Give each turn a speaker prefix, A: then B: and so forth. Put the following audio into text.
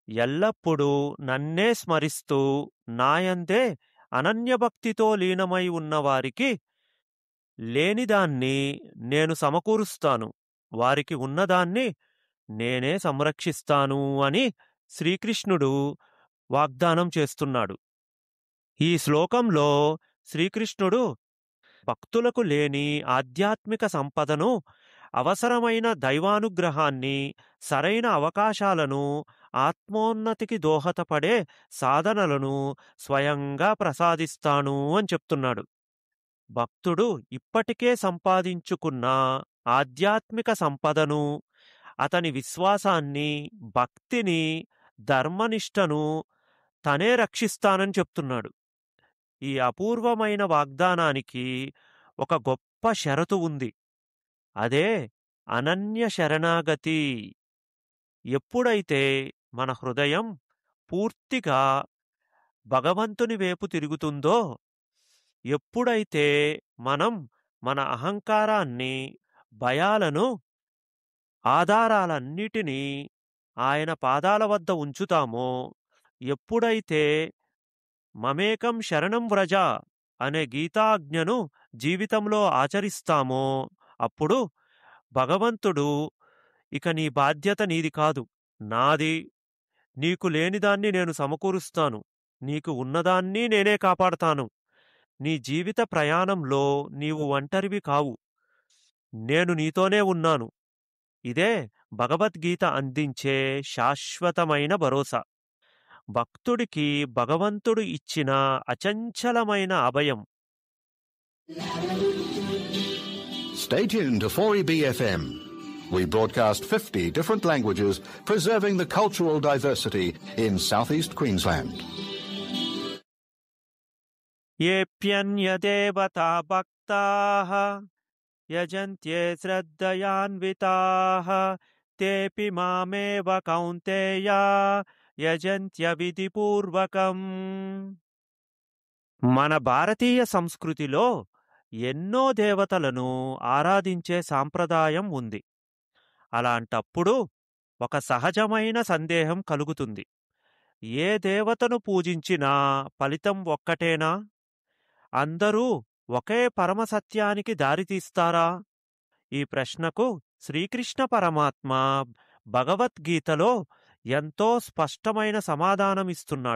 A: ఎల్లప్పుడూ నన్నే స్మరిస్తూ నాయందే అనన్యభక్తితో లీనమై ఉన్నవారికి లేనిదాన్ని నేను సమకూరుస్తాను వారికి ఉన్నదాన్ని నేనే సంరక్షిస్తాను అని శ్రీకృష్ణుడు వాగ్దానం చేస్తున్నాడు ఈ శ్లోకంలో శ్రీకృష్ణుడు భక్తులకు లేని ఆధ్యాత్మిక సంపదను అవసరమైన దైవానుగ్రహాన్ని సరైన అవకాశాలను ఆత్మోన్నతికి దోహదపడే సాధనలను స్వయంగా ప్రసాదిస్తాను అని చెప్తున్నాడు భక్తుడు ఇప్పటికే సంపాదించుకున్న ఆధ్యాత్మిక సంపదను అతని విశ్వాసాన్ని భక్తిని ధర్మనిష్టను తనే రక్షిస్తానని చెప్తున్నాడు ఈ అపూర్వమైన వాగ్దానానికి ఒక గొప్ప షరతు ఉంది అదే అనన్య శరణాగతి ఎప్పుడైతే మన హృదయం పూర్తిగా భగవంతుని వైపు తిరుగుతుందో ఎప్పుడైతే మనం మన అహంకారాన్ని భయాలను ఆధారాలన్నిటినీ ఆయన పాదాల వద్ద ఉంచుతామో ఎప్పుడైతే మమేకం శరణం వ్రజ అనే గీతాజ్ఞను జీవితంలో ఆచరిస్తామో అప్పుడు భగవంతుడు ఇక నీ బాధ్యత నీది కాదు నాది నీకు లేనిదాన్ని నేను సమకూరుస్తాను నీకు ఉన్నదాన్ని నేనే కాపాడతాను నీ జీవిత ప్రయాణంలో నీవు ఒంటరివి కావు నేను నీతోనే ఉన్నాను ఇదే భగవద్గీత అందించే శాశ్వతమైన భరోసా భక్తుడికి భగవంతుడు ఇచ్చిన అచంచలమైన అభయం
B: Stay tuned to 4EBFM. We broadcast 50 different languages, preserving the cultural diversity in southeast Queensland.
A: ఏప్యన్యదేవతా భక్తాః యజంత్యే శ్రద్ధయాన్వితాః తేపి మామేవ Kaunteya యజంత్య విధిపూర్వకం మన భారతీయ సంస్కృతిలో ఎన్నో దేవతలను ఆరాధించే సాంప్రదాయం ఉంది అలాంటప్పుడు ఒక సహజమైన సందేహం కలుగుతుంది ఏ దేవతను పూజించినా ఫలితం ఒక్కటేనా అందరూ ఒకే పరమసత్యానికి దారితీస్తారా ఈ ప్రశ్నకు శ్రీకృష్ణ పరమాత్మ భగవద్గీతలో ఎంతో స్పష్టమైన సమాధానమిస్తున్నాడు